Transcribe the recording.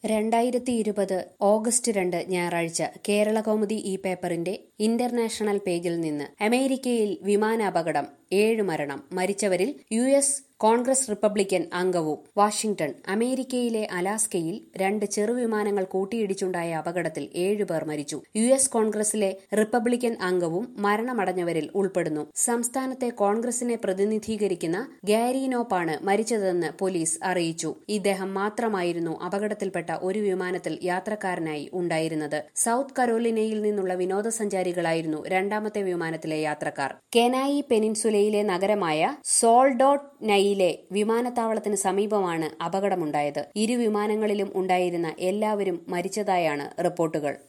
രണ്ടായിരത്തി ഇരുപത് ഓഗസ്റ്റ് രണ്ട് ഞായറാഴ്ച കേരള കൗമുദി ഈ പേപ്പറിന്റെ ഇന്റർനാഷണൽ പേജിൽ നിന്ന് അമേരിക്കയിൽ വിമാനാപകടം ഏഴ് മരണം മരിച്ചവരിൽ യു എസ് കോൺഗ്രസ് റിപ്പബ്ലിക്കൻ അംഗവും വാഷിംഗ്ടൺ അമേരിക്കയിലെ അലാസ്കയിൽ രണ്ട് ചെറുവിമാനങ്ങൾ കൂട്ടിയിടിച്ചുണ്ടായ അപകടത്തിൽ ഏഴുപേർ മരിച്ചു യു എസ് കോൺഗ്രസിലെ റിപ്പബ്ലിക്കൻ അംഗവും മരണമടഞ്ഞവരിൽ ഉൾപ്പെടുന്നു സംസ്ഥാനത്തെ കോൺഗ്രസിനെ പ്രതിനിധീകരിക്കുന്ന ഗാരിനോപ്പാണ് മരിച്ചതെന്ന് പോലീസ് അറിയിച്ചു ഇദ്ദേഹം മാത്രമായിരുന്നു അപകടത്തിൽപ്പെട്ട ഒരു വിമാനത്തിൽ യാത്രക്കാരനായി ഉണ്ടായിരുന്നത് സൌത്ത് കരോലിനയിൽ നിന്നുള്ള വിനോദസഞ്ചാരികളായിരുന്നു രണ്ടാമത്തെ വിമാനത്തിലെ യാത്രക്കാർ കെനായി പെനിൻസുലയിലെ നഗരമായ സോൾഡോട്ട് നയിലെ വിമാനത്താവളത്തിന് സമീപമാണ് അപകടമുണ്ടായത് ഇരു വിമാനങ്ങളിലും ഉണ്ടായിരുന്ന എല്ലാവരും മരിച്ചതായാണ് റിപ്പോർട്ടുകൾ